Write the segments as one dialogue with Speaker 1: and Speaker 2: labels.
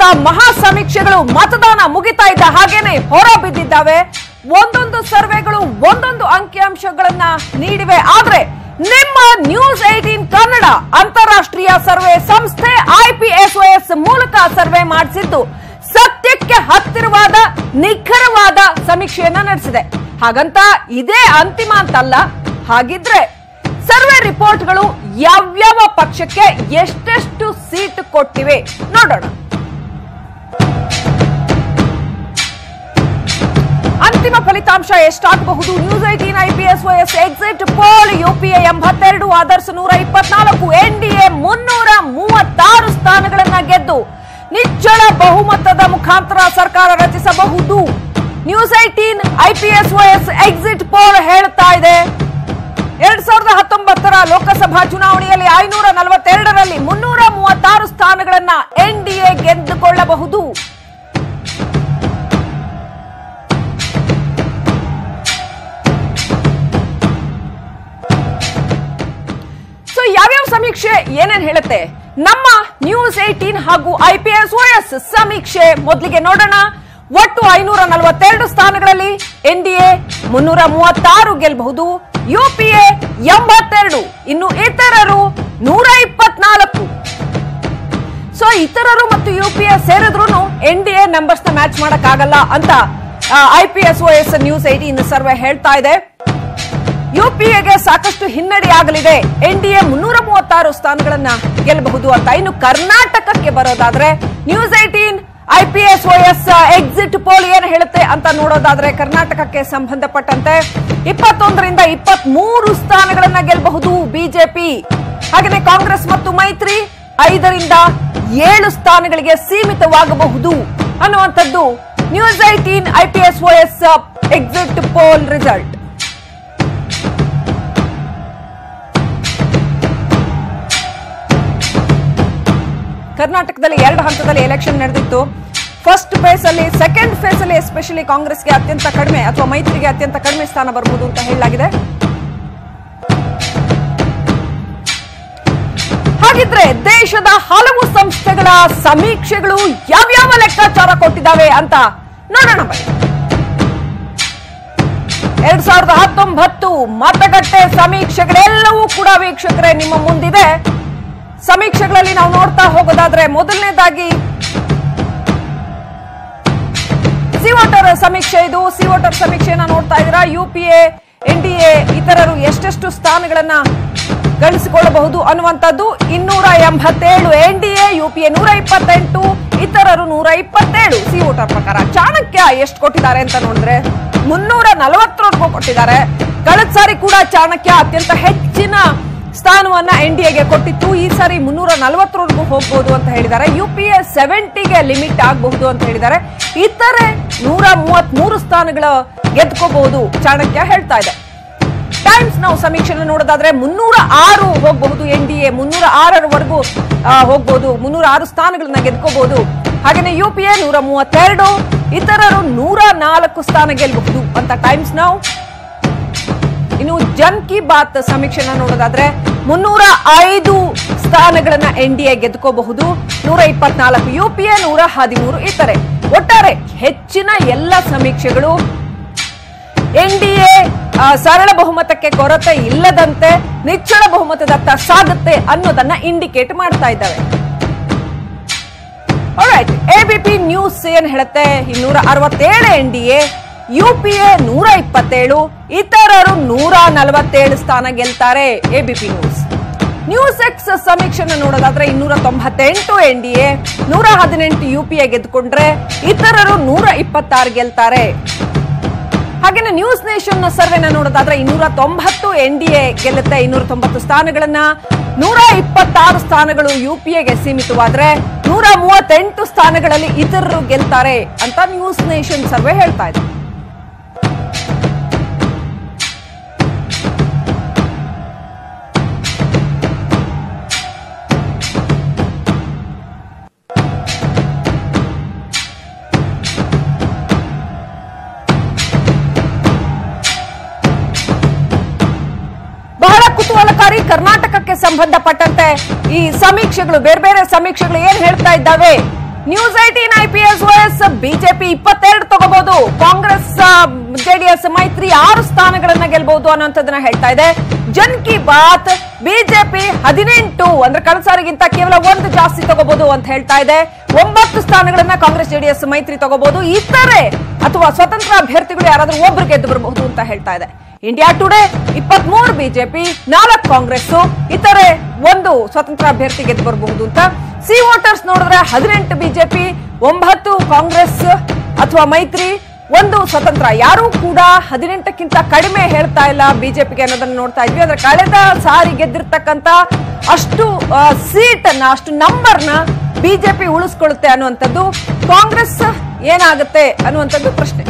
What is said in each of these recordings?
Speaker 1: ಮಹಾ ಸಮೀಕ್ಷೆಗಳು ಮತದಾನ ಮುಗಿತಾ ಇದ್ದ ಹಾಗೇನೆ ಹೊರ ಬಿದ್ದಿದ್ದಾವೆ ಒಂದೊಂದು ಸರ್ವೆಗಳು ಒಂದೊಂದು ಅಂಕಿಅಂಶಗಳನ್ನ ನೀಡಿವೆ ಆದ್ರೆ ನಿಮ್ಮ ನ್ಯೂಸ್ ಏಟೀನ್ ಕನ್ನಡ ಅಂತಾರಾಷ್ಟ್ರೀಯ ಸರ್ವೆ ಸಂಸ್ಥೆ ಐಪಿಎಸ್ಒಎಸ್ ಮೂಲಕ ಸರ್ವೆ ಮಾಡಿಸಿದ್ದು ಸತ್ಯಕ್ಕೆ ಹತ್ತಿರವಾದ ನಿಖರವಾದ ಸಮೀಕ್ಷೆಯನ್ನ ನಡೆಸಿದೆ ಹಾಗಂತ ಇದೇ ಅಂತಿಮ ಅಂತಲ್ಲ ಹಾಗಿದ್ರೆ ಸರ್ವೆ ರಿಪೋರ್ಟ್ಗಳು ಯಾವ್ಯಾವ ಪಕ್ಷಕ್ಕೆ ಎಷ್ಟೆಷ್ಟು ಸೀಟ್ ಕೊಟ್ಟಿವೆ ನೋಡೋಣ ಅಂತಿಮ ಫಲಿತಾಂಶ ಎಷ್ಟಾಗಬಹುದು news eighteen IPSOS exit poll UPA ಎಂಬತ್ತೆರಡು ಆದರ್ಶ ನೂರ ಇಪ್ಪತ್ನಾಲ್ಕು ಎನ್ಡಿಎ ಮುನ್ನೂರ ಮೂವತ್ತಾರು ಸ್ಥಾನಗಳನ್ನ ಗೆದ್ದು ನಿಚ್ಚಳ ಬಹುಮತದ ಮುಖಾಂತರ ಸರ್ಕಾರ ರಚಿಸಬಹುದು news eighteen IPSOS exit poll ಹೇಳ್ತಾ ಇದೆ ಎರಡ್ ಸಾವಿರದ ಹತ್ತೊಂಬತ್ತರ ಲೋಕಸಭಾ ಚುನಾವಣೆಯಲ್ಲಿ ಐನೂರ ನಲವತ್ತೆರಡರಲ್ಲಿ ಮುನ್ನೂರ ಮೂವತ್ತಾರು ಸ್ಥಾನಗಳನ್ನ ಎನ್ಡಿಎ ಗೆದ್ದುಕೊಳ್ಳಬಹುದು ಸೊ ಯಾವ್ಯಾವ ಸಮೀಕ್ಷೆ ಏನೇನ್ ಹೇಳುತ್ತೆ ನಮ್ಮ ನ್ಯೂಸ್ ಏಟೀನ್ ಹಾಗೂ ಐಪಿಎಸ್ ಓಎಸ್ ಸಮೀಕ್ಷೆ ಮೊದಲಿಗೆ ನೋಡೋಣ ಒಟ್ಟು ಐನೂರ ನಲವತ್ತೆರಡು ಸ್ಥಾನಗಳಲ್ಲಿ ಎನ್ಡಿಎ ಮುನ್ನೂರ ಮೂವತ್ತಾರು ಗೆಲ್ಲಬಹುದು ಯುಪಿಎ ಎಂಬತ್ತೆರಡು ಇನ್ನು ಇತರರು ನೂರ ಇಪ್ಪತ್ನಾಲ್ಕು ಸೊ ಇತರರು ಮತ್ತು ಯುಪಿಎ ಸೇರಿದ್ರು ಎನ್ ಡಿ ಎ ನಂಬರ್ಸ್ ನ ಮ್ಯಾಚ್ ಮಾಡಕ್ಕಾಗಲ್ಲ ಅಂತ IPSOS news eighteen survey ಹೇಳ್ತಾ ಇದೆ ಯುಪಿಎಗೆ ಸಾಕಷ್ಟು ಹಿನ್ನಡೆ ಆಗಲಿದೆ ಎನ್ಡಿಎ ಮುನ್ನೂರ ಮೂವತ್ತಾರು ಸ್ಥಾನಗಳನ್ನ ಗೆಲ್ಲಬಹುದು ಅಂತ ಇನ್ನು ಕರ್ನಾಟಕಕ್ಕೆ ಬರೋದಾದ್ರೆ news eighteen IPSOS exit poll ಏನ್ ಹೇಳುತ್ತೆ ಅಂತ ನೋಡೋದಾದ್ರೆ ಕರ್ನಾಟಕಕ್ಕೆ ಸಂಬಂಧಪಟ್ಟಂತೆ ಇಪ್ಪತ್ತೊಂದರಿಂದ ಇಪ್ಪತ್ತ್ ಮೂರು ಸ್ಥಾನಗಳನ್ನ ಗೆಲ್ಲಬಹುದು ಬಿಜೆಪಿ ಹಾಗೆಯೇ ಕಾಂಗ್ರೆಸ್ ಮತ್ತು ಮೈತ್ರಿ ಐದರಿಂದ ಏಳು ಸ್ಥಾನಗಳಿಗೆ ಸೀಮಿತವಾಗಬಹುದು ಅನ್ನುವಂಥದ್ದು news eighteen IPSOS exit poll result ಕರ್ನಾಟಕದಲ್ಲಿ ಎರಡು ಹಂತದಲ್ಲಿ ಎಲೆಕ್ಷನ್ ನಡೆದಿತ್ತು ಫಸ್ಟ್ ಫೇಸ್ ಅಲ್ಲಿ ಸೆಕೆಂಡ್ ಫೇಸ್ ಅಲ್ಲಿ ಎಸ್ಪೆಷಲಿ ಕಾಂಗ್ರೆಸ್ಗೆ ಅತ್ಯಂತ ಕಡಿಮೆ ಅಥವಾ ಮೈತ್ರಿಗೆ ಅತ್ಯಂತ ಕಡಿಮೆ ಸ್ಥಾನ ಬರಬಹುದು ಅಂತ ಹೇಳಲಾಗಿದೆ ಹಾಗಿದ್ರೆ ದೇಶದ ಹಲವು ಸಂಸ್ಥೆಗಳ ಸಮೀಕ್ಷೆಗಳು ಯಾವ್ಯಾವ ಲೆಕ್ಕಾಚಾರ ಕೊಟ್ಟಿದ್ದಾವೆ ಅಂತ ನೋಡೋಣ ಬನ್ನಿ ಎರಡ್ ಸಾವಿರದ ಹತ್ತೊಂಬತ್ತು ಮತಗಟ್ಟೆ ಸಮೀಕ್ಷೆಗಳೆಲ್ಲವೂ ಕೂಡ ವೀಕ್ಷಕರೇ ನಿಮ್ಮ ಮುಂದಿದೆ ಸಮೀಕ್ಷೆಗಳಲ್ಲಿ ನಾವು ನೋಡ್ತಾ ಹೋಗೋದಾದ್ರೆ ಮೊದಲನೇದಾಗಿ ಸಿ ವೋಟರ್ ಸಮೀಕ್ಷೆ ಇದು ಸಿ ವೋಟರ್ ಸಮೀಕ್ಷೆಯನ್ನ ನೋಡ್ತಾ ಇದ್ದೀರಾ ಯುಪಿಎ ಎನ್ಡಿಎ ಇತರರು ಎಷ್ಟೆಷ್ಟು ಸ್ಥಾನಗಳನ್ನ ಗಳಿಸಿಕೊಳ್ಳಬಹುದು ಅನ್ನುವಂಥದ್ದು ಇನ್ನೂರ ಎಂಬತ್ತೇಳು ಎನ್ಡಿಎ ಯುಪಿಎ ನೂರ ಇಪ್ಪತ್ತೆಂಟು ಇತರರು ನೂರ ಇಪ್ಪತ್ತೇಳು ಸಿ ವೋಟರ್ ಪ್ರಕಾರ ಚಾಣಕ್ಯ ಎಷ್ಟು ಕೊಟ್ಟಿದ್ದಾರೆ ಅಂತ ನೋಡಿದ್ರೆ ಮುನ್ನೂರ ನಲವತ್ತರವರೆಗೂ ಕೊಟ್ಟಿದ್ದಾರೆ ಕಳೆದ ಸಾರಿ ಕೂಡ ಚಾಣಕ್ಯ ಅತ್ಯಂತ ಹೆಚ್ಚಿನ ಸ್ಥಾನವನ್ನ ಎನ್ಡಿಎಗೆ ಕೊಟ್ಟಿತ್ತು ಈ ಸಾರಿ ಮುನ್ನೂರ ನಲವತ್ತರವರೆಗೂ ಹೋಗಬಹುದು ಅಂತ ಹೇಳಿದ್ದಾರೆ ಯುಪಿಎ ಸೆವೆಂಟಿಗೆ ಲಿಮಿಟ್ ಆಗಬಹುದು ಅಂತ ಹೇಳಿದ್ದಾರೆ ಇತರೆ ನೂರ ಮೂವತ್ತ್ ಮೂರು ಸ್ಥಾನಗಳ ಗೆದ್ಕೋಬಹುದು ಚಾಣಕ್ಯ ಹೇಳ್ತಾ ಇದೆ ಟೈಮ್ಸ್ ನಾವು ಸಮೀಕ್ಷೆ ನೋಡೋದಾದ್ರೆ ಮುನ್ನೂರ ಆರು ಹೋಗಬಹುದು ಎನ್ ಡಿ ಎ ಮುನ್ನೂರ ಆರರವರೆಗೂ ಹೋಗಬಹುದು ಮುನ್ನೂರ ಆರು ಸ್ಥಾನಗಳನ್ನ ಗೆದ್ಕೋಬಹುದು ಹಾಗೇನೆ ಯುಪಿಎ ನೂರ ಮೂವತ್ತೆರಡು ಇತರರು ನೂರ ನಾಲ್ಕು ಸ್ಥಾನ ಗೆಲ್ಲಬಹುದು ಅಂತ ಟೈಮ್ಸ್ ನಾವು ಇನ್ನು ಜನ್ ಕಿ ಬಾತ್ ಸಮೀಕ್ಷೆನ ನೋಡೋದಾದ್ರೆ ಮುನ್ನೂರ ಐದು ಸ್ಥಾನಗಳನ್ನ ಎನ್ ಡಿ ಎ ಗೆದ್ಕೋಬಹುದು ನೂರ ಇಪ್ಪತ್ನಾಲ್ಕು ಯುಪಿಎ ನೂರ ಹದಿಮೂರು ಇತರೆ ಒಟ್ಟಾರೆ ಹೆಚ್ಚಿನ ಎಲ್ಲ ಸಮೀಕ್ಷೆಗಳು ಎನ್ಡಿಎ ಸರಳ ಬಹುಮತಕ್ಕೆ ಕೊರತೆ ಇಲ್ಲದಂತೆ ನಿಚ್ಚಳ ಬಹುಮತದತ್ತ ಸಾಗುತ್ತೆ ಅನ್ನೋದನ್ನ ಇಂಡಿಕೇಟ್ ಮಾಡ್ತಾ ಇದ್ದಾವೆ ಎಬಿಪಿ ನ್ಯೂಸ್ ಏನ್ ಹೇಳುತ್ತೆ ಇನ್ನೂರ ಅರವತ್ತೇಳು ಎನ್ ಡಿ ಎ ಯುಪಿಎ ನೂರ ಇಪ್ಪತ್ತೇಳು ಇತರರು ನೂರ ನಲವತ್ತೇಳು ಸ್ಥಾನ ಗೆಲ್ತಾರೆ ಎಬಿಪಿ ನ್ಯೂಸ್ ನ್ಯೂಸ್ ಎಕ್ಸ್ ಸಮೀಕ್ಷೆನ ನೋಡೋದಾದ್ರೆ ಇನ್ನೂರ ತೊಂಬತ್ತೆಂಟು ಎನ್ ಡಿ ಎ ನೂರ ಹದಿನೆಂಟು ಯುಪಿಎ ಗೆದ್ದುಕೊಂಡ್ರೆ ಇತರರು ನೂರ ಇಪ್ಪತ್ತಾರು ಗೆಲ್ತಾರೆ ಹಾಗೇನೆ ನ್ಯೂಸ್ ನೇಷನ್ ಸರ್ವೆನ ನೋಡೋದಾದ್ರೆ ಇನ್ನೂರ ತೊಂಬತ್ತು ಎನ್ ಡಿ ಎ ಗೆಲ್ಲುತ್ತೆ ಇನ್ನೂರ ತೊಂಬತ್ತು ಸ್ಥಾನಗಳನ್ನ ನೂರ ಇಪ್ಪತ್ತಾರು ಸ್ಥಾನಗಳು ಯುಪಿಎಗೆ ಸೀಮಿತವಾದ್ರೆ ನೂರ ಮೂವತ್ತೆಂಟು ಸ್ಥಾನಗಳಲ್ಲಿ ಇತರರು ಗೆಲ್ತಾರೆ ಅಂತ ನ್ಯೂಸ್ ನೇಷನ್ ಸರ್ವೆ ಹೇಳ್ತಾ ಇದೆ ಬಹಳ ಕುತೂಹಲಕಾರಿ ಕರ್ನಾಟಕಕ್ಕೆ ಸಂಬಂಧಪಟ್ಟಂತೆ ಈ ಸಮೀಕ್ಷೆಗಳು ಬೇರೆ ಬೇರೆ ಸಮೀಕ್ಷೆಗಳು ಏನ್ ಹೇಳ್ತಾ ಇದ್ದಾವೆ news eighteen IPSOS BJP ಇಪ್ಪತ್ತೆರಡು ತಗೋಬಹುದು ಕಾಂಗ್ರೆಸ್ ಜೆಡಿಎಸ್ ಮೈತ್ರಿ ಆರು ಸ್ಥಾನಗಳನ್ನ ಗೆಲ್ಬಹುದು ಅನ್ನೋಂಥದ್ದನ್ನ ಹೇಳ್ತಾ ಇದೆ ಜನ್ ಕಿ ಬಾತ್ ಬಿಜೆಪಿ ಹದಿನೆಂಟು ಅಂದ್ರೆ ಕಳೆದ ಸಾರಿಗಿಂತ ಕೇವಲ ಒಂದು ಜಾಸ್ತಿ ತಗೋಬಹುದು ಅಂತ ಹೇಳ್ತಾ ಇದೆ ಒಂಬತ್ತು ಸ್ಥಾನಗಳನ್ನ ಕಾಂಗ್ರೆಸ್ ಜೆಡಿಎಸ್ ಮೈತ್ರಿ ತಗೋಬಹುದು ಇತರೆ ಅಥವಾ ಸ್ವತಂತ್ರ ಅಭ್ಯರ್ಥಿಗಳು ಯಾರಾದ್ರೂ ಒಬ್ರು ಗೆದ್ದು ಬರಬಹುದು ಅಂತ ಹೇಳ್ತಾ ಇದೆ ಇಂಡಿಯಾ ಟುಡೇ ಇಪ್ಪತ್ತ್ ಮೂರು ಬಿಜೆಪಿ ನಾಲ್ಕು ಕಾಂಗ್ರೆಸ್ ಇತರೆ ಒಂದು ಸ್ವತಂತ್ರ ಅಭ್ಯರ್ಥಿ ಗೆದ್ದು ಬರಬಹುದು ಅಂತ ಸಿ ವೋಟರ್ಸ್ ನೋಡಿದ್ರೆ ಹದಿನೆಂಟು ಬಿಜೆಪಿ ಒಂಬತ್ತು ಕಾಂಗ್ರೆಸ್ ಅಥವಾ ಮೈತ್ರಿ ಒಂದು ಸ್ವತಂತ್ರ ಯಾರೂ ಕೂಡ ಹದಿನೆಂಟಕ್ಕಿಂತ ಕಡಿಮೆ ಹೇಳ್ತಾ ಇಲ್ಲ ಬಿಜೆಪಿಗೆ ಅನ್ನೋದನ್ನ ನೋಡ್ತಾ ಇದ್ವಿ ಅಂದ್ರೆ ಕಳೆದ ಸಾರಿ ಗೆದ್ದಿರ್ತಕ್ಕಂತ ಅಷ್ಟು ಸೀಟ್ ಅನ್ನ ಅಷ್ಟು ನಂಬರ್ನ ಬಿಜೆಪಿ ಉಳಿಸ್ಕೊಳ್ಳುತ್ತೆ ಅನ್ನುವಂಥದ್ದು ಕಾಂಗ್ರೆಸ್ ಏನಾಗುತ್ತೆ ಅನ್ನುವಂಥದ್ದು ಪ್ರಶ್ನೆ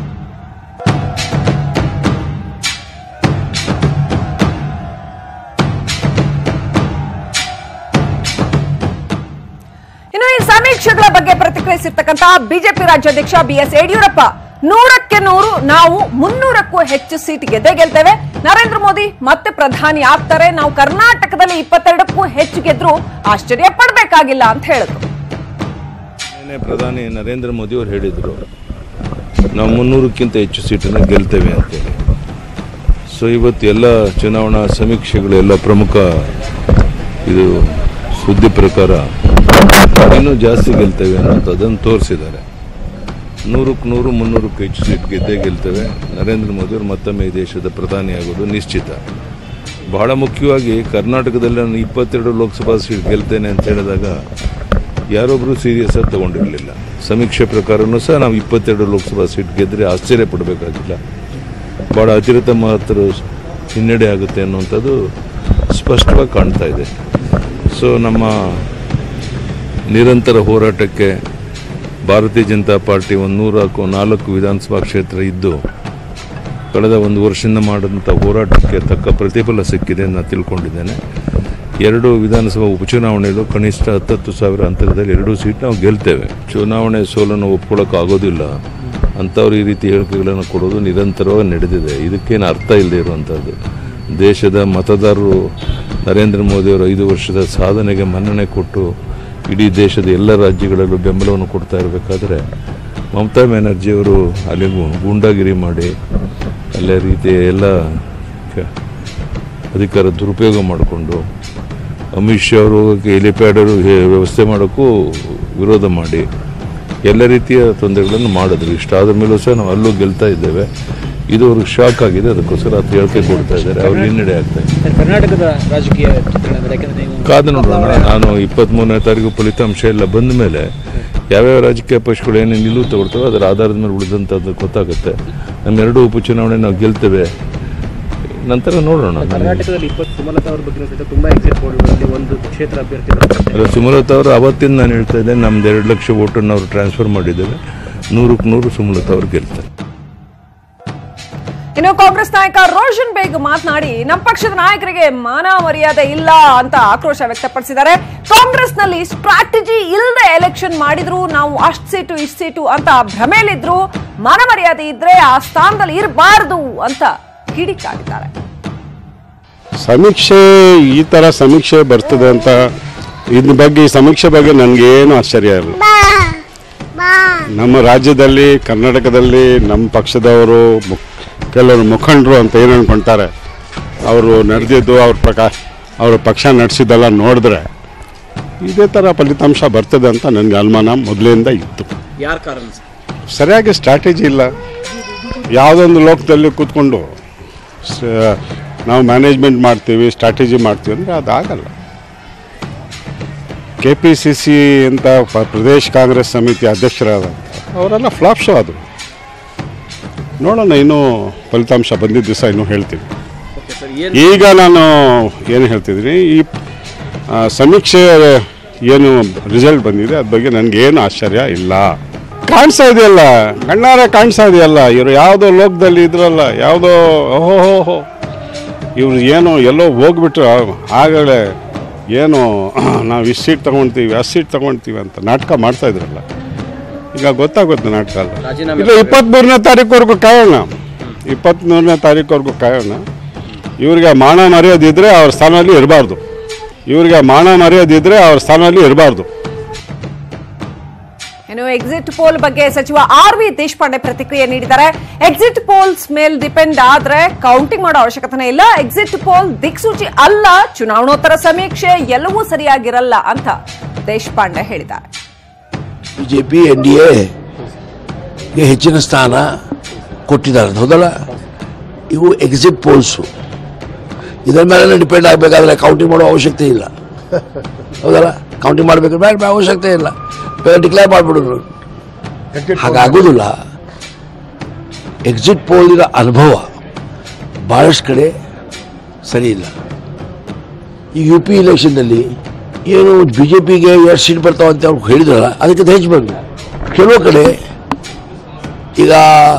Speaker 1: ಇನ್ನು ಈ ಸಮೀಕ್ಷೆಗಳ ಬಗ್ಗೆ ಪ್ರತಿಕ್ರಿಯಿಸಿರ್ತಕ್ಕಂತ ಬಿಜೆಪಿ ರಾಜ್ಯಾಧ್ಯಕ್ಷ ಬಿ ಎಸ್ ಯಡಿಯೂರಪ್ಪ ನೂರಕ್ಕೆ ನೂರು ನಾವು ಮುನ್ನೂರಕ್ಕೂ ಹೆಚ್ಚು ಸೀಟ್ ಗೆದ್ದೇ ಗೆಲ್ತೇವೆ ನರೇಂದ್ರ ಮೋದಿ ಮತ್ತೆ ಪ್ರಧಾನಿ ಆಗ್ತಾರೆ ನಾವು ಕರ್ನಾಟಕದಲ್ಲಿ ಇಪ್ಪತ್ತೆರಡಕ್ಕೂ ಹೆಚ್ಚು ಗೆದ್ರು ಆಶ್ಚರ್ಯ ಪಡಬೇಕಾಗಿಲ್ಲ ಅಂತ ಹೇಳಿದ್ರು
Speaker 2: ನಿನ್ನೆ ಪ್ರಧಾನಿ ನರೇಂದ್ರ ಮೋದಿ ಅವರು ಹೇಳಿದರು ನಾವು ಮುನ್ನೂರಕ್ಕಿಂತ ಹೆಚ್ಚು ಸೀಟನ್ನು ಗೆಲ್ತೇವೆ ಅಂತೇಳಿ ಸೊ ಇವತ್ತು ಎಲ್ಲ ಚುನಾವಣಾ ಸಮೀಕ್ಷೆಗಳು ಎಲ್ಲ ಪ್ರಮುಖ ಇದು ಸುದ್ದಿ ಪ್ರಕಾರ ಇನ್ನೂ ಜಾಸ್ತಿ ಗೆಲ್ತೇವೆ ಅನ್ನೋಂಥದ್ದನ್ನು ತೋರಿಸಿದ್ದಾರೆ ನೂರಕ್ಕೆ ನೂರು ಮುನ್ನೂರಕ್ಕೂ ಹೆಚ್ಚು ಸೀಟ್ ಗೆದ್ದೇ ಗೆಲ್ತೇವೆ ನರೇಂದ್ರ ಮೋದಿ ಅವರು ಮತ್ತೊಮ್ಮೆ ಈ ದೇಶದ ಪ್ರಧಾನಿ ಆಗೋದು ನಿಶ್ಚಿತ ಬಹಳ ಮುಖ್ಯವಾಗಿ ಕರ್ನಾಟಕದಲ್ಲಿ ನಾನು ಇಪ್ಪತ್ತೆರಡು ಲೋಕಸಭಾ ಸೀಟ್ ಗೆಲ್ತೇನೆ ಅಂತ ಹೇಳಿದಾಗ ಯಾರೊಬ್ಬರು ಸೀರಿಯಸ್ ಆಗಿ ತಗೊಂಡಿರಲಿಲ್ಲ ಸಮೀಕ್ಷೆ ಪ್ರಕಾರನೂ ಸಹ ನಾವು ಇಪ್ಪತ್ತೆರಡು ಲೋಕಸಭಾ ಸೀಟ್ ಗೆದ್ದರೆ ಆಶ್ಚರ್ಯ ಪಡಬೇಕಾಗಿಲ್ಲ ಭಾಳ ಅತಿರಿಕ್ತ ಮಹತ್ತರ ಹಿನ್ನಡೆ ಆಗುತ್ತೆ ಅನ್ನುವಂಥದ್ದು ಸ್ಪಷ್ಟವಾಗಿ ಕಾಣ್ತಾ ಇದೆ ಸೊ ನಮ್ಮ ನಿರಂತರ ಹೋರಾಟಕ್ಕೆ ಭಾರತೀಯ ಜನತಾ ಪಾರ್ಟಿ ಒಂದು ನೂರಕ್ಕೂ ನಾಲ್ಕು ವಿಧಾನಸಭಾ ಕ್ಷೇತ್ರ ಇದ್ದು ಕಳೆದ ಒಂದು ವರ್ಷದಿಂದ ಮಾಡಿದಂಥ ಹೋರಾಟಕ್ಕೆ ತಕ್ಕ ಪ್ರತಿಫಲ ಸಿಕ್ಕಿದೆ ಅಂತ ನಾನು ತಿಳ್ಕೊಂಡಿದ್ದೇನೆ ಎರಡು ವಿಧಾನಸಭಾ ಉಪಚುನಾವಣೆಯಲ್ಲೂ ಕನಿಷ್ಠ ಹತ್ತತ್ತು ಸಾವಿರ ಅಂತರದಲ್ಲಿ ಎರಡೂ ಸೀಟ್ ನಾವು ಗೆಲ್ತೇವೆ ಚುನಾವಣೆ ಸೋಲನ್ನು ಒಪ್ಕೊಳ್ಳೋಕೆ ಆಗೋದಿಲ್ಲ ಅಂಥವ್ರು ಈ ರೀತಿ ಹೇಳಿಕೆಗಳನ್ನು ಕೊಡೋದು ನಿರಂತರವಾಗಿ ನಡೆದಿದೆ ಇದಕ್ಕೇನು ಅರ್ಥ ಇಲ್ಲದೆ ಇರುವಂಥದ್ದು ದೇಶದ ಮತದಾರರು ನರೇಂದ್ರ ಮೋದಿಯವರು ಐದು ವರ್ಷದ ಸಾಧನೆಗೆ ಮನ್ನಣೆ ಕೊಟ್ಟು ಇಡೀ ದೇಶದ ಎಲ್ಲ ರಾಜ್ಯಗಳಲ್ಲೂ ಬೆಂಬಲವನ್ನು ಕೊಡ್ತಾ ಇರಬೇಕಾದ್ರೆ ಮಮತಾ ಬ್ಯಾನರ್ಜಿಯವರು ಅಲ್ಲಿ ಗು- ಗೂಂಡಾಗಿರಿ ಮಾಡಿ ಅಲ್ಲೇ ರೀತಿಯ ಎಲ್ಲ ಕ- ಅಧಿಕಾರ ದುರುಪಯೋಗ ಮಾಡಿಕೊಂಡು ಅಮಿತ್ ಶಾ ಅವರು ಹೆಲಿಪ್ಯಾಡ್ ವ್ಯವಸ್ಥೆ ಮಾಡೋಕ್ಕೂ ವಿರೋಧ ಮಾಡಿ ಎಲ್ಲ ರೀತಿಯ ತೊಂದರೆಗಳನ್ನು ಮಾಡಿದ್ರು ಇಷ್ಟಾದ ಮೇಲೂ ಸಹ ನಾವು ಅಲ್ಲೂ ಗೆಲ್ತಾ ಇದ್ದೇವೆ ಇದು ಅವ್ರಿಗೆ ಶಾಕ್ ಆಗಿದೆ ಅದಕ್ಕೋಸ್ಕರ ಅದು ಹೇಳಿಕೆ ಕೊಡ್ತಾ ಇದ್ದಾರೆ ಅವ್ರಿಗೆ ಹಿನ್ನಡೆ ಆಗ್ತಾ ಇದೆ
Speaker 3: ಸರ್, ಕರ್ನಾಟಕದ ರಾಜಕೀಯ ಚಿತ್ರಣದಲ್ಲಿ ಯಾಕಂದ್ರೆ ನೀವು
Speaker 2: ಕಾದು ನೋಡೋಣ ನಾನು ಇಪ್ಪತ್ತ್ಮೂರನೇ ತಾರೀಕು ಫಲಿತಾಂಶ ಎಲ್ಲ ಬಂದ ಮೇಲೆ ಯಾವ್ಯಾವ ರಾಜಕೀಯ ಪಕ್ಷಗಳು ಏನೇನು ನಿಲುವು ತಗೊಳ್ತವೆ ಅದರ ಆಧಾರದ ಮೇಲೆ ಉಳಿದಂಥದ್ದು ಗೊತ್ತಾಗುತ್ತೆ ನಮ್ಮೆರಡು ಉಪಚುನಾವಣೆ ನಾವು ಗೆಲ್ತೇವೆ ನಂತರ ನೋಡೋಣ ನನಗೆ
Speaker 3: ಕರ್ನಾಟಕದಲ್ಲಿ ಇಪ್ಪತ್ತು ಸುಮಲತಾ ಅವ್ರ ಬಗ್ಗೆ ಸಹಿತ ತುಂಬಾ ಎಕ್ಸಿಟ್ ಪೋಲ್ಗಳಲ್ಲಿ ಒಂದು ಕ್ಷೇತ್ರ ಅಭ್ಯರ್ಥಿಗಳು
Speaker 2: ಅಲ್ಲ ಸುಮಲತಾ ಅವರು ಅವತ್ತಿಂದ ನಾನು ಹೇಳ್ತಾ ಇದ್ದೆ ನಮ್ದು ಎರಡು ಲಕ್ಷ ಓಟನ್ನು ಅವರು ಟ್ರಾನ್ಸ್ಫರ್ ಮಾಡಿದ್ದೇವೆ ನೂರಕ್ಕೆ ನೂರು ಸುಮಲತಾ ಅವ್ರು ಗೆಲ್ತಾರೆ
Speaker 1: ಇನ್ನು ಕಾಂಗ್ರೆಸ್ ನಾಯಕ ರೋಷನ್ ಬೇಗ್ ಮಾತನಾಡಿ ನಮ್ಮ ಪಕ್ಷದ ನಾಯಕರಿಗೆ ಮಾನ ಮರ್ಯಾದೆ ಇಲ್ಲ ಅಂತ ಆಕ್ರೋಶ ವ್ಯಕ್ತಪಡಿಸಿದ್ದಾರೆ ಕಾಂಗ್ರೆಸ್ನಲ್ಲಿ ಸ್ಟ್ರಾಟಜಿ ಇಲ್ಲದೆ ಎಲೆಕ್ಷನ್ ಮಾಡಿದ್ರು ನಾವು ಅಷ್ಟ್ ಸೀಟು ಇಷ್ಟ್ ಸೀಟು ಅಂತ ಭ್ರಮೆಯಲ್ಲಿದ್ರು ಮಾನ ಮರ್ಯಾದೆ ಇದ್ರೆ ಆ ಸ್ಥಾನದಲ್ಲಿ ಇರಬಾರ್ದು ಅಂತ ಕಿಡಿಕಾಡಿದ್ದಾರೆ
Speaker 4: ಸಮೀಕ್ಷೆ ಈ ಥರ ಸಮೀಕ್ಷೆ ಬರ್ತದೆ ಅಂತ ಇದ್ರ ಬಗ್ಗೆ ಈ ಸಮೀಕ್ಷೆ ಬಗ್ಗೆ ನನಗೇನು ಆಶ್ಚರ್ಯ ಇಲ್ಲ ನಮ್ಮ ರಾಜ್ಯದಲ್ಲಿ ಕರ್ನಾಟಕದಲ್ಲಿ ನಮ್ಮ ಪಕ್ಷದವರು ಮುಖ್- ಕೆಲವರು ಮುಖಂಡರು ಅಂತ ಏನು ಅನ್ಕೊಂತಾರೆ ಅವರು ನಡೆದಿದ್ದು ಅವ್ರ ಪ್ರಕಾರ ಅವ್ರ ಪಕ್ಷ ನಡೆಸಿದ್ದೆಲ್ಲ ನೋಡಿದ್ರೆ ಇದೇ ಥರ ಫಲಿತಾಂಶ ಬರ್ತದೆ ಅಂತ ನನಗೆ ಅನುಮಾನ ಮೊದಲಿಂದ ಇತ್ತು
Speaker 3: ಯಾರ ಕಾರಣ ಸರ್?
Speaker 4: ಸರಿಯಾಗಿ ಸ್ಟ್ರಾಟಜಿ ಇಲ್ಲ ಯಾವುದೊಂದು ಲೋಕದಲ್ಲಿ ಕೂತ್ಕೊಂಡು ಸ- ನಾವು ಮ್ಯಾನೇಜ್ಮೆಂಟ್ ಮಾಡ್ತೀವಿ ಸ್ಟ್ರಾಟಜಿ ಮಾಡ್ತೀವಿ ಅಂದರೆ ಅದಾಗಲ್ಲ ಕೆ ಪಿ ಸಿ ಸಿ ಅಂತ ಪ- ಪ್ರದೇಶ್ ಕಾಂಗ್ರೆಸ್ ಸಮಿತಿ ಅಧ್ಯಕ್ಷರಾದ ಅವರೆಲ್ಲ ಫ್ಲಾಪ್ ಶೋ ಅದು ನೋಡೋಣ ಇನ್ನೂ ಫಲಿತಾಂಶ ಬಂದಿದ್ದ ದಿವಸ ಇನ್ನೂ ಹೇಳ್ತೀನಿ
Speaker 3: ಓಕೆ ಸರ್ ಏನ್
Speaker 4: ಈಗ ನಾನು ಏನು ಹೇಳ್ತಿದ್ದೀನಿ ಈ ಆ, ಸಮೀಕ್ಷೆ ಏನು ರಿಸಲ್ಟ್ ಬಂದಿದೆ ಅದ್ರ ಬಗ್ಗೆ ನನಗೇನು ಆಶ್ಚರ್ಯ ಇಲ್ಲ ಕಾಣಿಸ್ತಾ ಇದೆಯಲ್ಲ ಕಣ್ಣಾರೆ ಕಾಣಿಸ್ತಾ ಇದೆಯಲ್ಲ ಇವರು ಯಾವುದೋ ಲೋಕದಲ್ಲಿ ಇದ್ರಲ್ಲ ಯಾವುದೋ ಓಹೋ ಹೋ ಹೋ ಇವ್ರು ಏನೋ ಎಲ್ಲೋ ಹೋಗ್ಬಿಟ್ರು ಆಗಲೇ ಏನು ನಾವು ಇಷ್ಟು ಸೀಟ್ ತೊಗೊಳ್ತೀವಿ ಅಷ್ಟು ಸೀಟ್ ತೊಗೊಳ್ತೀವಿ ಅಂತ ನಾಟಕ ಮಾಡ್ತಾ ಇದ್ರಲ್ಲ ಈಗ ಗೊತ್ತಾಗುತ್ತೆ ನಾಟಕ ಅಲ್ಲ
Speaker 3: ರಾಜೀನಾಮೆ
Speaker 4: ಇಲ್ಲ ಇಪ್ಪತ್ತ್ಮೂರನೇ ತಾರೀಕುವರೆಗೂ ಕಾಯೋಣ ಇಪ್ಪತ್ತ್ಮೂರನೇ ತಾರೀಕುವರೆಗೂ ಕಾಯೋಣ ಇವರಿಗೆ ಮಾನ ಮರ್ಯಾದಿದ್ರೆ ಅವ್ರ ಸ್ಥಾನದಲ್ಲಿ ಇರಬಾರ್ದು ಇವರಿಗೆ ಮಾನ ಮರ್ಯಾದಿದ್ರೆ ಅವ್ರ ಸ್ಥಾನದಲ್ಲಿ ಇರಬಾರ್ದು
Speaker 1: ಇನ್ನು ಎಕ್ಸಿಟ್ ಪೋಲ್ ಬಗ್ಗೆ ಸಚಿವ ಆರ್ ವಿ ದೇಶಪಾಂಡೆ ಪ್ರತಿಕ್ರಿಯೆ ನೀಡಿದ್ದಾರೆ ಎಕ್ಸಿಟ್ ಪೋಲ್ಸ್ ಮೇಲ್ ಡಿಪೆಂಡ್ ಆದ್ರೆ ಕೌಂಟಿಂಗ್ ಮಾಡೋ ಅವಶ್ಯಕತೆ ಇಲ್ಲ ಎಕ್ಸಿಟ್ ಪೋಲ್ ದಿಕ್ಸೂಚಿ ಅಲ್ಲ ಚುನಾವಣೋತ್ತರ ಸಮೀಕ್ಷೆ ಎಲ್ಲವೂ ಸರಿಯಾಗಿರಲ್ಲ ಅಂತ ದೇಶಪಾಂಡೆ ಹೇಳಿದ್ದಾರೆ
Speaker 5: ಬಿಜೆಪಿ ಎನ್ ಡಿ ಎಗೆ ಹೆಚ್ಚಿನ ಸ್ಥಾನ ಕೊಟ್ಟಿದ್ದಾರೆ ಹೌದಲ್ಲ ಇವು ಎಕ್ಸಿಟ್ ಪೋಲ್ಸು ಇದರ ಮೇಲೆ ಡಿಪೆಂಡ್ ಆಗಬೇಕಾದ್ರೆ ಕೌಂಟಿಂಗ್ ಮಾಡೋ ಅವಶ್ಯಕತೆ ಇಲ್ಲ ಹೌದಲ್ಲ ಕೌಂಟಿಂಗ್ ಮಾಡಬೇಕಾದ್ರೆ ಬೇಡ ಬೇಡ ಅವಶ್ಯಕತೆ ಇಲ್ಲ ಬೇಕಾದ್ರೆ ಡಿಕ್ಲೇರ್ ಮಾಡಿಬಿಡೋದು ಹಾಗಾಗೋದಿಲ್ಲ ಎಕ್ಸಿಟ್ ಪೋಲಿನ ಅನುಭವ ಭಾಳಷ್ಟು ಕಡೆ ಸರಿ ಇಲ್ಲ ಈ ಯು ಪಿ ಇಲೆಕ್ಷನ್ನಲ್ಲಿ ಏನು ಬಿ ಜೆ ಪಿಗೆ ಎಷ್ಟು ಸೀಟ್ ಬರ್ತಾವೆ ಅಂತ ಅವ್ರು ಹೇಳಿದ್ರಲ್ಲ ಅದಕ್ಕೆ ಹೆಚ್ಚು ಬಂದು ಕೆಲವು ಕಡೆ ಈಗ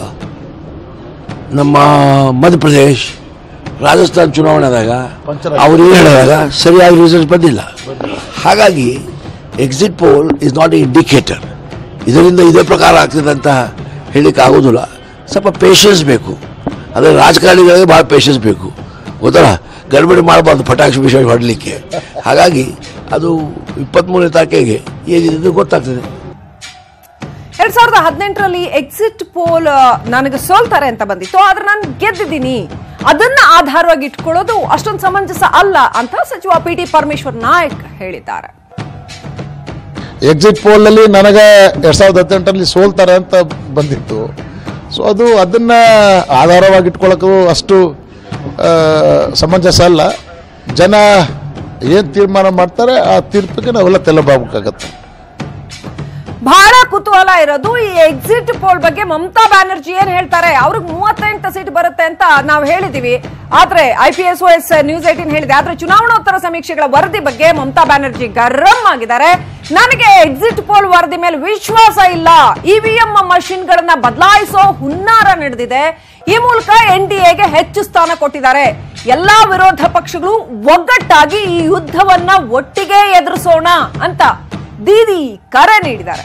Speaker 5: ನಮ್ಮ ಮಧ್ಯಪ್ರದೇಶ್ ರಾಜಸ್ಥಾನ್ ಚುನಾವಣೆದಾಗ ಅವ್ರು ಏನು ಹೇಳಿದಾಗ ಸರಿಯಾದ ರಿಸಲ್ಟ್ ಬಂದಿಲ್ಲ ಹಾಗಾಗಿ exit poll is not a indicator ಇದರಿಂದ ಇದೇ ಪ್ರಕಾರ ಆಗ್ತದೆ ಅಂತ ಹೇಳಿಕ್ಕೆ ಆಗೋದಿಲ್ಲ ಸ್ವಲ್ಪ ಪೇಷನ್ಸ್ ಬೇಕು ಅಂದರೆ ರಾಜಕಾರಣಿಗಳಿಗೆ ಭಾಳ ಪೇಷನ್ಸ್ ಬೇಕು ಗೊತ್ತಲ್ಲ ಗಡ್ಬಡಿ ಮಾಡಬಾರ್ದು ಪಟಾಕ್ಷಿ ವಿಷಯ ಹೊಡಲಿಕ್ಕೆ ಹಾಗಾಗಿ ಅದು ಇಪ್ಪತ್ತ್ಮೂರನೇ ತಾರೀಕಿಗೆ ಏನಿದೆ ಅಂತ ಗೊತ್ತಾಗ್ತದೆ
Speaker 1: ಎರಡ್ ಸಾವಿರದ ಹದಿನೆಂಟರಲ್ಲಿ ಎಕ್ಸಿಟ್ ಪೋಲ್ ನನಗೆ ಸೋಲ್ತಾರೆ ಅಂತ ಬಂದಿತ್ತು ಆದ್ರೆ ನಾನು ಗೆದ್ದಿದ್ದೀನಿ ಅದನ್ನ ಆಧಾರವಾಗಿ ಇಟ್ಕೊಳ್ಳೋದು ಅಷ್ಟೊಂದು ಸಮಂಜಸ ಅಲ್ಲ ಅಂತ ಸಚಿವ ಪಿ ಟಿ ಪರಮೇಶ್ವರ್ ನಾಯಕ್ ಹೇಳಿದ್ದಾರೆ
Speaker 6: ಎಕ್ಸಿಟ್ ಪೋಲ್ನಲ್ಲಿ ನನಗೆ ಎರಡ್ ಸಾವಿರದ ಹದಿನೆಂಟರಲ್ಲಿ ಸೋಲ್ತಾರೆ ಅಂತ ಬಂದಿತ್ತು ಸೊ ಅದು ಅದನ್ನ ಆಧಾರವಾಗಿ ಇಟ್ಕೊಳ್ಳೋಕ್ಕೂ ಅಷ್ಟು ಆ, ಸಮಂಜಸ ಅಲ್ಲ ಜನ ಏನು ತೀರ್ಮಾನ ಮಾಡ್ತಾರೆ ಆ ತೀರ್ಪಿಗೆ ನಾವೆಲ್ಲ ತೆಲ್ಲಬಾಗಬೇಕಾಗತ್ತೆ
Speaker 1: ಬಹಳ ಕುತೂಹಲ ಇರೋದು ಈ ಎಕ್ಸಿಟ್ ಪೋಲ್ ಬಗ್ಗೆ ಮಮತಾ ಬ್ಯಾನರ್ಜಿ ಏನ್ ಹೇಳ್ತಾರೆ ಅವ್ರಿಗೆ ಮೂವತ್ತೆಂಟು ಸೀಟ್ ಬರುತ್ತೆ ಅಂತ ನಾವು ಹೇಳಿದೀವಿ ಆದ್ರೆ I P S S news eighteen ಹೇಳಿದೆ ಆದ್ರೆ ಚುನಾವಣೋತ್ತರ ಸಮೀಕ್ಷೆಗಳ ವರದಿ ಬಗ್ಗೆ ಮಮತಾ ಬ್ಯಾನರ್ಜಿ ಗರ್ರಂ ಆಗಿದ್ದಾರೆ ನನಗೆ ಎಕ್ಸಿಟ್ ಪೋಲ್ ವರದಿ ಮೇಲೆ ವಿಶ್ವಾಸ ಇಲ್ಲ ಇವಿಎಂ ಮಷಿನ್ ಗಳನ್ನ ಬದಲಾಯಿಸೋ ಹುನ್ನಾರ ನಡೆದಿದೆ ಈ ಮೂಲಕ ಎನ್ ಡಿ ಎಗೆ ಹೆಚ್ಚು ಸ್ಥಾನ ಕೊಟ್ಟಿದ್ದಾರೆ ಎಲ್ಲಾ ವಿರೋಧ ಪಕ್ಷಗಳು ಒಗ್ಗಟ್ಟಾಗಿ ಈ ಯುದ್ಧವನ್ನ ಒಟ್ಟಿಗೆ ಎದುರಿಸೋಣ ಅಂತ ದೀದಿ ಕರೆ ನೀಡಿದ್ದಾರೆ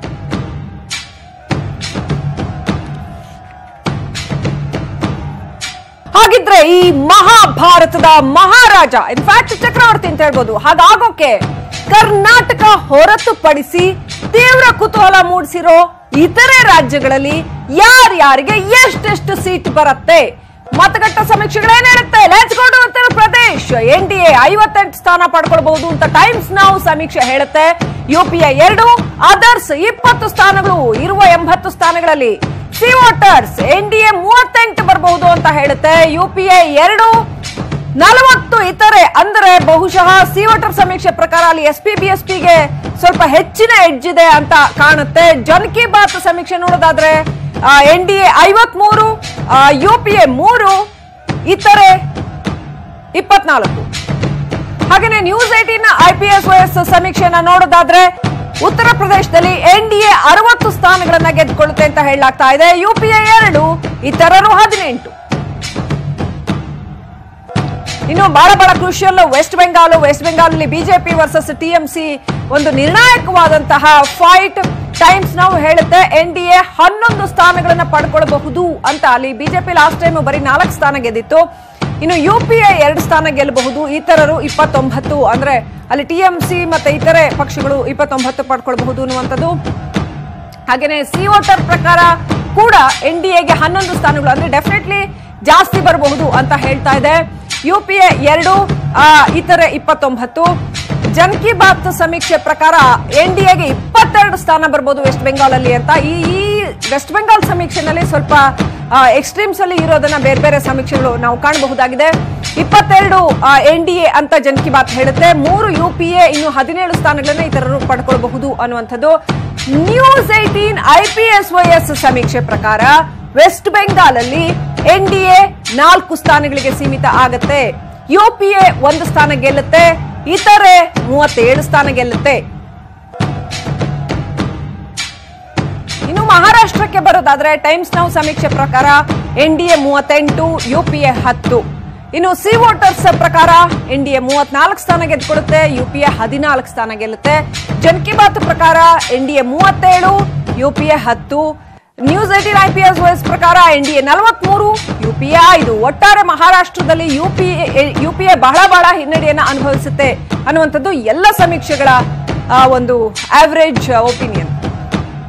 Speaker 1: ಹಾಗಿದ್ರೆ ಈ ಮಹಾಭಾರತದ ಮಹಾರಾಜ ಇನ್ಫ್ಯಾಕ್ಟ್ ಚಕ್ರವರ್ತಿ ಅಂತ ಹೇಳ್ಬೋದು ಹಾಗಾಗೋಕೆ ಕರ್ನಾಟಕ ಹೊರತುಪಡಿಸಿ ತೀವ್ರ ಕುತೂಹಲ ಮೂಡಿಸಿರೋ ಇತರೆ ರಾಜ್ಯಗಳಲ್ಲಿ ಯಾರ್ಯಾರಿಗೆ ಎಷ್ಟೆಷ್ಟು ಸೀಟ್ ಬರುತ್ತೆ ಮತಗಟ್ಟ ಸಮೀಕ್ಷೆಗಳೇನ್ ಹೇಳುತ್ತೆ ಲೆಟ್ಸ್ ಗೋ ಟು ಉತ್ತರ ಪ್ರದೇಶ್ ಎನ್ ಡಿ ಎ ಐವತ್ತೆಂಟು ಸ್ಥಾನ ಪಡ್ಕೊಳ್ಬಹುದು ಅಂತ ಟೈಮ್ಸ್ ನಾವು ಸಮೀಕ್ಷೆ ಹೇಳುತ್ತೆ ಯುಪಿಎ ಎರಡು ಅದರ್ಸ್ ಇಪ್ಪತ್ತು ಸ್ಥಾನಗಳು ಇರುವ ಎಂಬತ್ತು ಸ್ಥಾನಗಳಲ್ಲಿ C voters N D A ಮೂವತ್ತೆಂಟು ಬರಬಹುದು ಅಂತ ಹೇಳುತ್ತೆ ಯುಪಿಎ ಎರಡು ನಲವತ್ತು ಇತರೆ ಅಂದರೆ ಬಹುಶಃ ಸಿ ವೋಟರ್ ಸಮೀಕ್ಷೆ ಪ್ರಕಾರ ಅಲ್ಲಿ ಎಸ್ ಪಿ ಬಿ ಎಸ್ ಪಿಗೆ ಸ್ವಲ್ಪ ಹೆಚ್ಚಿನ ಎಡ್ಜ್ ಇದೆ ಅಂತ ಕಾಣುತ್ತೆ ಜನ್ ಕಿ ಬಾತ್ ಸಮೀಕ್ಷೆ ನೋಡೋದಾದ್ರೆ ಎನ್ ಡಿ ಎ ಐವತ್ಮೂರು ಯು ಪಿ ಎ ಮೂರು ಇತರೆ ಇಪ್ಪತ್ನಾಲ್ಕು ಹಾಗೇನೆ ನ್ಯೂಸ್ ಏಟೀನ್ ಐಪಿಎಸ್ ವೈಎಸ್ ಸಮೀಕ್ಷೆಯನ್ನ ನೋಡೋದಾದ್ರೆ ಉತ್ತರ ಪ್ರದೇಶದಲ್ಲಿ ಎನ್ಡಿಎ ಅರವತ್ತು ಸ್ಥಾನಗಳನ್ನ ಗೆದ್ದುಕೊಳ್ಳುತ್ತೆ ಅಂತ ಹೇಳಲಾಗ್ತಾ ಇದೆ ಯುಪಿಎ ಎರಡು ಇತರರು ಹದಿನೆಂಟು ಇನ್ನು ಬಹಳ ಬಹಳ crucial West Bengal West Bengal ಅಲ್ಲಿ ಬಿಜೆಪಿ ವರ್ಸಸ್ ಟಿಎಂಸಿ ಒಂದು ನಿರ್ಣಾಯಕವಾದಂತಹ ಫೈಟ್ ಟೈಮ್ಸ್ ನಾವು ಹೇಳುತ್ತೆ ಎನ್ ಡಿ ಎ ಹನ್ನೊಂದು ಸ್ಥಾನಗಳನ್ನ ಪಡ್ಕೊಳ್ಬಹುದು ಅಂತ ಅಲ್ಲಿ ಬಿಜೆಪಿ ಲಾಸ್ಟ್ ಟೈಮ್ ಬರೀ ನಾಲ್ಕು ಸ್ಥಾನ ಗೆದ್ದಿತ್ತು ಇನ್ನು ಯು ಪಿ ಎ ಎರಡು ಸ್ಥಾನ ಗೆಲ್ಲಬಹುದು ಇತರರು ಇಪ್ಪತ್ತೊಂಬತ್ತು ಅಂದ್ರೆ ಅಲ್ಲಿ ಟಿಎಂಸಿ ಮತ್ತೆ ಇತರೆ ಪಕ್ಷಗಳು ಇಪ್ಪತ್ತೊಂಬತ್ತು ಪಡ್ಕೊಳ್ಬಹುದು ಅನ್ನುವಂಥದ್ದು ಹಾಗೇನೆ ಸಿ ವೋಟರ್ ಪ್ರಕಾರ ಕೂಡ ಎನ್ ಡಿ ಎಗೆ ಹನ್ನೊಂದು ಸ್ಥಾನಗಳು ಅಂದ್ರೆ ಡೆಫಿನೆಟ್ಲಿ ಜಾಸ್ತಿ ಬರಬಹುದು ಅಂತ ಹೇಳ್ತಾ ಇದೆ ಯು ಪಿ ಎ ಎರಡು ಆ, ಇತರೆ ಇಪ್ಪತ್ತೊಂಬತ್ತು ಜನ್ ಕಿ ಬಾತ್ ಸಮೀಕ್ಷೆ ಪ್ರಕಾರ ಎನ್ ಡಿ ಎಗೆ ಇಪ್ಪತ್ತೆರಡು ಸ್ಥಾನ ಬರ್ಬೋದು ವೆಸ್ಟ್ ಬೆಂಗಾಲ್ ಅಲ್ಲಿ ಅಂತ ಈ ಈ ವೆಸ್ಟ್ ಬೆಂಗಾಲ್ ಸಮೀಕ್ಷೆನಲ್ಲಿ ಸ್ವಲ್ಪ ಎಕ್ಸ್ಟ್ರೀಮ್ಸ್ ಅಲ್ಲಿ ಇರೋದನ್ನ ಬೇರೆ ಬೇರೆ ಸಮೀಕ್ಷೆಗಳು ನಾವು ಕಾಣಬಹುದಾಗಿದೆ ಇಪ್ಪತ್ತೆರಡು ಎನ್ ಡಿ ಎ ಅಂತ ಜನ್ ಕಿ ಬಾತ್ ಹೇಳುತ್ತೆ ಮೂರು ಯು ಪಿ ಎ ಇನ್ನು ಹದಿನೇಳು ಸ್ಥಾನಗಳನ್ನ ಇತರರು ಪಡ್ಕೊಳ್ಬಹುದು ಅನ್ನುವಂಥದ್ದು ನ್ಯೂಸ್ ಏಟೀನ್ ಐಪಿಎಸ್ ವೈಎಸ್ ಸಮೀಕ್ಷೆ ಪ್ರಕಾರ ವೆಸ್ಟ್ ಬೆಂಗಾಲ್ ಅಲ್ಲಿ ಎನ್ ಡಿ ಎ ನಾಲ್ಕು ಸ್ಥಾನಗಳಿಗೆ ಸೀಮಿತ ಆಗತ್ತೆ ಯು ಪಿ ಎ ಒಂದು ಸ್ಥಾನ ಗೆಲ್ಲುತ್ತೆ ಇತರೆ ಮೂವತ್ತೇಳು ಸ್ಥಾನ ಗೆಲ್ಲುತ್ತೆ ಇನ್ನು ಮಹಾರಾಷ್ಟ್ರಕ್ಕೆ ಬರೋದಾದ್ರೆ ಟೈಮ್ಸ್ ನೌ ಸಮೀಕ್ಷೆ ಪ್ರಕಾರ ಎನ್ ಡಿ ಎ ಮೂವತ್ತೆಂಟು ಯು ಪಿ ಎ ಹತ್ತು ಇನ್ನು ಸಿ ವೋಟರ್ಸ್ ಪ್ರಕಾರ ಎನ್ ಡಿ ಎ ಮೂವತ್ನಾಲ್ಕು ಸ್ಥಾನ ಗೆದ್ದುಕೊಳ್ಳುತ್ತೆ ಯು ಪಿ ಎ ಹದಿನಾಲ್ಕು ಸ್ಥಾನ ಗೆಲ್ಲುತ್ತೆ ಜನ್ ಕಿ ಬಾತ್ ಪ್ರಕಾರ ಎನ್ ಡಿ ಎ ಮೂವತ್ತೇಳು ಯು ಪಿ ಎ ಹತ್ತು ನ್ಯೂಸ್ ಏಟೀನ್ ಐಪಿಎಸ್ ವೈಸ್ ಪ್ರಕಾರ ಎನ್ ಡಿ ಎ ನಲವತ್ಮೂರು ಯು ಪಿ ಎ ಐದು ಒಟ್ಟಾರೆ ಮಹಾರಾಷ್ಟ್ರದಲ್ಲಿ U P U P A ಬಹಳ ಬಹಳ ಹಿನ್ನಡೆಯನ್ನು ಅನುಭವಿಸುತ್ತೆ ಅನ್ನುವಂಥದ್ದು ಎಲ್ಲ ಸಮೀಕ್ಷೆಗಳ ಆ, ಒಂದು ಆವರೇಜ್ ಒಪಿನಿಯನ್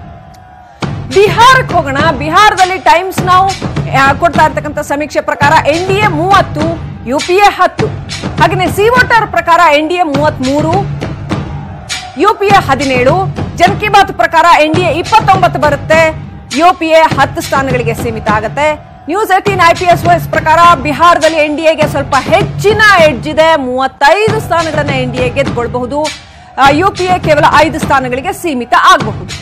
Speaker 1: ಬಿಹಾರಕ್ಕೆ ಹೋಗೋಣ ಬಿಹಾರದಲ್ಲಿ ಟೈಮ್ಸ್ ನಾವು ಆ, ಕೊಡ್ತಾ ಇರ್ತಕ್ಕಂಥ ಸಮೀಕ್ಷೆ ಪ್ರಕಾರ ಎನ್ ಡಿ ಎ ಮೂವತ್ತು ಯು ಪಿ ಎ ಹತ್ತು ಹಾಗೆಯೇ ಸಿ ವೋಟರ್ ಪ್ರಕಾರ ಎನ್ ಡಿ ಎ ಮೂವತ್ಮೂರು ಯುಪಿಎ ಹದಿನೇಳು ಜನ್ ಕಿ ಬಾತ್ ಪ್ರಕಾರ ಎನ್ ಡಿ ಎ ಇಪ್ಪತ್ತೊಂಬತ್ತು ಬರುತ್ತೆ ಯುಪಿಎ ಹತ್ತು ಸ್ಥಾನಗಳಿಗೆ ಸೀಮಿತ ಆಗುತ್ತೆ ನ್ಯೂಸ್ ಏಟೀನ್ ಐಪಿಎಸ್ ವೈಸ್ ಪ್ರಕಾರ ಬಿಹಾರದಲ್ಲಿ ಎನ್ ಡಿ ಎಗೆ ಸ್ವಲ್ಪ ಹೆಚ್ಚಿನ ಎಡ್ಜ್ ಇದೆ ಮೂವತ್ತೈದು ಸ್ಥಾನಗಳನ್ನ ಎನ್ ಡಿ ಎ ಗೆದ್ದುಕೊಳ್ಬಹುದು ಯುಪಿಎ ಕೇವಲ ಐದು ಸ್ಥಾನಗಳಿಗೆ ಸೀಮಿತ ಆಗಬಹುದು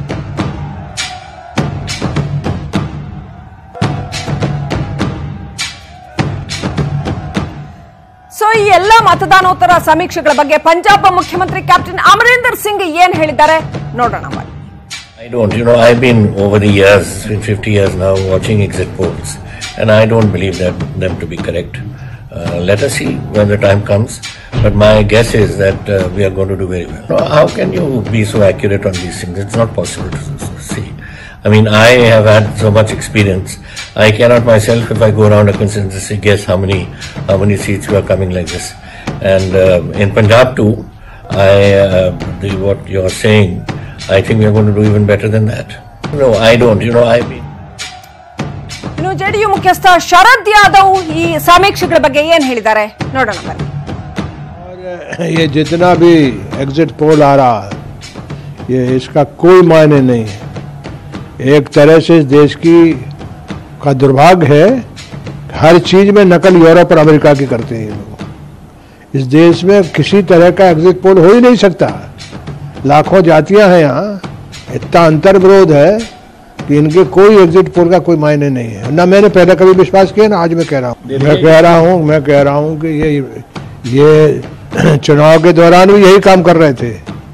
Speaker 1: ಸೊ ಈ ಎಲ್ಲ ಮತದಾನೋತ್ತರ ಸಮೀಕ್ಷೆಗಳ ಬಗ್ಗೆ ಪಂಜಾಬ್ ಮುಖ್ಯಮಂತ್ರಿ ಕ್ಯಾಪ್ಟನ್ ಅಮರೀಂದರ್ ಸಿಂಗ್ ಏನ್ ಹೇಳಿದ್ದಾರೆ ನೋಡೋಣ ಬನ್ನಿ
Speaker 7: I don't. You know, I've been over the years, it's been 50 years now, watching exit polls, and I don't believe that them to be correct. Uh, let us see when the time comes. But my guess is that uh, we are going to do very well. No, how can you be so accurate on these things? It's not possible to s- s- see. I mean, I have had so much experience. I cannot myself, if I go around a constituency, guess how many how many seats were coming like this. And uh, in Punjab too, I uh, the, what you're saying, I think we are going to do even better than that. No, I don't. You know, I mean.
Speaker 1: ಇನ್ನು JDU ಮುಖ್ಯಸ್ಥ ಶರದ್ ಯಾದವ್ ಈ ಸಮೀಕ್ಷೆಗಳ ಬಗ್ಗೆ ಏನ್ ಹೇಳಿದ್ದಾರೆ ನೋಡೋಣ ಬನ್ನಿ
Speaker 8: ये जितना भी एग्जिट पोल आ रहा है ये इसका कोई मायने नहीं है एक तरह से इस देश की का दुर्भाग्य है हर चीज में नकल यूरोप और अमेरिका की करते हैं ये लोग इस देश में किसी तरह का एग्जिट पोल हो ही नहीं सकता लाखों जातियां हैं यहाँ इतना अंतर विरोध है कि इनके कोई एग्जिट पोल का कोई मायने नहीं है ना मैंने पहले कभी विश्वास किया ना आज मैं कह रहा हूँ मैं कह रहा हूँ मैं कह रहा हूँ कि ये ये चुनाव के दौरान भी यही काम कर रहे थे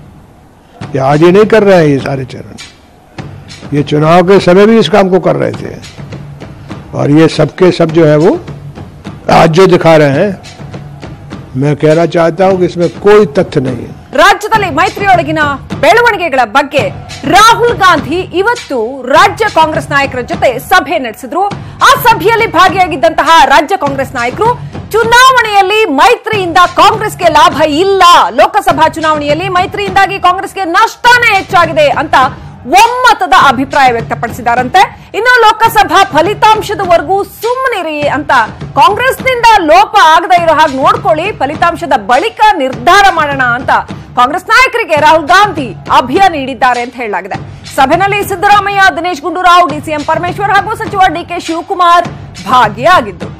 Speaker 8: ये आज ही नहीं कर रहे हैं ये सारे चरण ये चुनाव के समय भी इस काम को कर रहे थे और ये सबके सब जो है वो आज जो दिखा रहे हैं मैं कहना चाहता हूँ कि इसमें कोई तथ्य नहीं है
Speaker 1: ರಾಜ್ಯದಲ್ಲಿ ಮೈತ್ರಿಯೊಳಗಿನ ಬೆಳವಣಿಗೆಗಳ ಬಗ್ಗೆ ರಾಹುಲ್ ಗಾಂಧಿ ಇವತ್ತು ರಾಜ್ಯ ಕಾಂಗ್ರೆಸ್ ನಾಯಕರ ಜೊತೆ ಸಭೆ ನಡೆಸಿದ್ರು ಆ ಸಭೆಯಲ್ಲಿ ಭಾಗಿಯಾಗಿದ್ದಂತಹ ರಾಜ್ಯ ಕಾಂಗ್ರೆಸ್ ನಾಯಕರು ಚುನಾವಣೆಯಲ್ಲಿ ಮೈತ್ರಿಯಿಂದ ಕಾಂಗ್ರೆಸ್ಗೆ ಲಾಭ ಇಲ್ಲ ಲೋಕಸಭಾ ಚುನಾವಣೆಯಲ್ಲಿ ಮೈತ್ರಿಯಿಂದಾಗಿ ಕಾಂಗ್ರೆಸ್ಗೆ ನಷ್ಟನೇ ಹೆಚ್ಚಾಗಿದೆ ಅಂತ ಒಮ್ಮತದ ಅಭಿಪ್ರಾಯ ವ್ಯಕ್ತಪಡಿಸಿದಾರಂತೆ ಇನ್ನು ಲೋಕಸಭಾ ಫಲಿತಾಂಶದವರೆಗೂ ಸುಮ್ಮನಿರಿ ಅಂತ ಕಾಂಗ್ರೆಸ್ನಿಂದ ಲೋಪ ಆಗದ ಇರೋ ಹಾಗೆ ನೋಡ್ಕೊಳ್ಳಿ ಫಲಿತಾಂಶದ ಬಳಿಕ ನಿರ್ಧಾರ ಮಾಡೋಣ ಅಂತ ಕಾಂಗ್ರೆಸ್ ನಾಯಕರಿಗೆ ರಾಹುಲ್ ಗಾಂಧಿ ಅಭಯ ನೀಡಿದ್ದಾರೆ ಅಂತ ಹೇಳಲಾಗಿದೆ ಸಭೆಯಲ್ಲಿ ಸಿದ್ದರಾಮಯ್ಯ ದಿನೇಶ್ ಗುಂಡೂರಾವ್ ಡಿಸಿಎಂ ಪರಮೇಶ್ವರ್ ಹಾಗೂ ಸಚಿವ ಡಿಕೆ ಶಿವಕುಮಾರ್ ಭಾಗಿಯಾಗಿದ್ದರು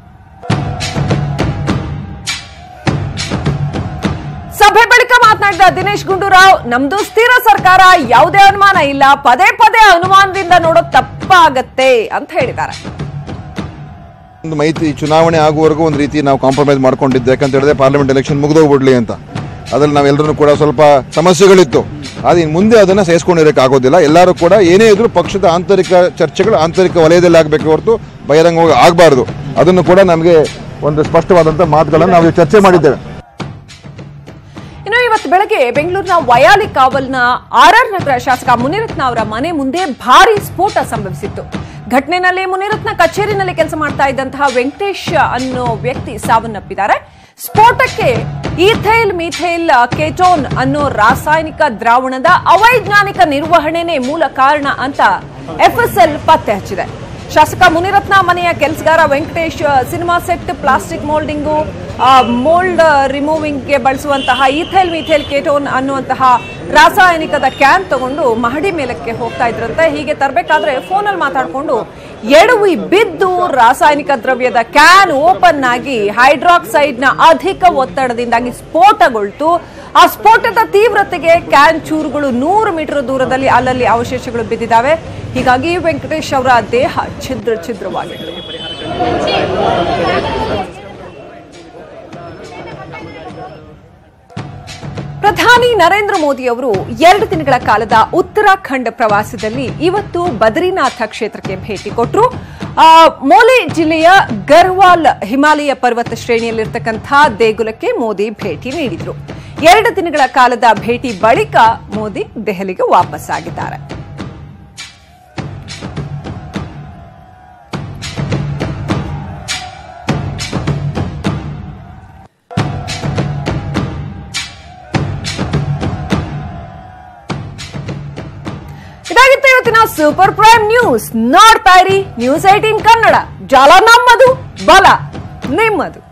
Speaker 1: ಸಭೆ ಬಳಿಕ ಮಾತನಾಡಿದ ದಿನೇಶ್ ಗುಂಡೂರಾವ್ ನಮ್ದು ಸ್ಥಿರ ಸರ್ಕಾರ ಯಾವುದೇ ಅನುಮಾನ ಇಲ್ಲ ಪದೇ ಪದೇ ಅನುಮಾನದಿಂದ ನೋಡೋದು ತಪ್ಪಾಗತ್ತೆ ಅಂತ ಹೇಳಿದ್ದಾರೆ
Speaker 9: ಒಂದು ಮೈತ್ರಿ ಚುನಾವಣೆ ಆಗುವವರೆಗೂ ಒಂದು ರೀತಿ ನಾವು ಕಾಂಪ್ರಮೈಸ್ ಮಾಡ್ಕೊಂಡಿದ್ದೆ ಯಾಕಂತ ಹೇಳಿದ್ರೆ ಪಾರ್ಲಿಮೆಂಟ್ ಎಲೆಕ್ಷನ್ ಮುಗಿದೋಗ್ಬಿಡ್ಲಿ ಅಂತ ಅದ್ರಲ್ಲಿ ನಾವೆಲ್ಲರೂ ಕೂಡ ಸ್ವಲ್ಪ ಸಮಸ್ಯೆಗಳಿತ್ತು ಆದರೆ ಇನ್ನು ಮುಂದೆ ಅದನ್ನು ಸಹಿಸ್ಕೊಂಡಿರೋಕೆ ಆಗೋದಿಲ್ಲ ಎಲ್ಲರೂ ಕೂಡ ಏನೇ ಇದ್ರೂ ಪಕ್ಷದ ಆಂತರಿಕ ಚರ್ಚೆಗಳು ಆಂತರಿಕ ವಲಯದಲ್ಲಿ ಆಗಬೇಕು ಹೊರತು ಬಹಿರಂಗವಾಗಿ ಆಗಬಾರ್ದು ಅದನ್ನು ಕೂಡ ನಮಗೆ ಒಂದು ಸ್ಪಷ್ಟವಾದಂಥ ಮಾತುಗಳನ್ನು ನಾವು ಚರ್ಚೆ ಮಾಡಿದ್ದೇವೆ
Speaker 1: ಇನ್ನು ಇವತ್ತು ಬೆಳಗ್ಗೆ ಬೆಂಗಳೂರಿನ ವಯಾಲಿ ಕಾವಲ್ನ ಆರ್ ಆರ್ ನಗರ ಶಾಸಕ ಮುನಿರತ್ನ ಅವರ ಮನೆ ಮುಂದೆ ಭಾರಿ ಸ್ಫೋಟ ಸಂಭವಿಸಿತ್ತು ಘಟನೆಯಲ್ಲಿ ಮುನಿರತ್ನ ಕಚೇರಿನಲ್ಲಿ ಕೆಲಸ ಮಾಡ್ತಾ ಇದ್ದಂತಹ ವೆಂಕಟೇಶ್ ಅನ್ನೋ ವ್ಯಕ್ತಿ ಸಾವನ್ನಪ್ಪಿದ್ದಾರೆ ಸ್ಫೋಟಕ್ಕೆ ಈಥೈಲ್ ಮೀಥೈಲ್ ಕೆಟೋನ್ ಅನ್ನೋ ರಾಸಾಯನಿಕ ದ್ರಾವಣದ ಅವೈಜ್ಞಾನಿಕ ನಿರ್ವಹಣೆನೇ ಮೂಲ ಕಾರಣ ಅಂತ ಎಫ್ಎಸ್ಎಲ್ ಪತ್ತೆ ಹಚ್ಚಿದೆ ಶಾಸಕ ಮುನಿರತ್ನ ಮನೆಯ ಕೆಲಸಗಾರ Venkatesh cinema set plastic moulding mould ರಿಮೂವಿಂಗ್ಗೆ ಬಳಸುವಂತಹ ಈಥೈಲ್ ಮಿಥೈಲ್ ಕೇಟೋನ್ ಅನ್ನುವಂತಹ ರಾಸಾಯನಿಕದ ಕ್ಯಾನ್ ತಗೊಂಡು ಮಹಡಿ ಮೇಲಕ್ಕೆ ಹೋಗ್ತಾ ಇದ್ರಂತೆ ಹೀಗೆ ತರಬೇಕಾದ್ರೆ ಫೋನಲ್ಲಿ ಮಾತಾಡಿಕೊಂಡು ಎಡವಿ ಬಿದ್ದು ರಾಸಾಯನಿಕ ದ್ರವ್ಯದ ಕ್ಯಾನ್ ಓಪನ್ ಆಗಿ ಹೈಡ್ರಾಕ್ಸೈಡ್ನ ಅಧಿಕ ಒತ್ತಡದಿಂದಾಗಿ ಸ್ಫೋಟಗೊಳ್ತು ಆ ಸ್ಫೋಟದ ತೀವ್ರತೆಗೆ ಕ್ಯಾನ್ ಚೂರುಗಳು ನೂರು ಮೀಟರ್ ದೂರದಲ್ಲಿ ಅಲ್ಲಲ್ಲಿ ಅವಶೇಷಗಳು ಬಿದ್ದಿದ್ದಾವೆ ಹೀಗಾಗಿ ವೆಂಕಟೇಶ್ ಅವರ ದೇಹ ಛಿದ್ರ ಛಿದ್ರವಾಗಿದೆ ಪ್ರಧಾನಿ ನರೇಂದ್ರ ಮೋದಿ ಅವರು ಎರಡು ದಿನಗಳ ಕಾಲದ ಉತ್ತರಾಖಂಡ್ ಪ್ರವಾಸದಲ್ಲಿ ಇವತ್ತು ಬದ್ರಿನಾಥ ಕ್ಷೇತ್ರಕ್ಕೆ ಭೇಟಿ ಕೊಟ್ಟರು ಮೋಲಿ ಜಿಲ್ಲೆಯ ಗರ್ವಾಲ್ ಹಿಮಾಲಯ ಪರ್ವತ ಶ್ರೇಣಿಯಲ್ಲಿರ್ತಕ್ಕಂಥ ದೇಗುಲಕ್ಕೆ ಮೋದಿ ಭೇಟಿ ನೀಡಿದ್ರು ಎರಡು ದಿನಗಳ ಕಾಲದ ಭೇಟಿ ಬಳಿಕ ಮೋದಿ ದೆಹಲಿಗೆ ವಾಪಸ್ಸಾಗಿದ್ದಾರೆ ಇದಾಗಿತ್ತು ಇವತ್ತಿನ ಸೂಪರ್ ಪ್ರೈಮ್ ನ್ಯೂಸ್ ನೋಡ್ತಾ ಇರಿ ನ್ಯೂಸ್ ಏಟೀನ್ ಕನ್ನಡ ಜಾಲ ನಮ್ಮದು ಬಲ ನಿಮ್ಮದು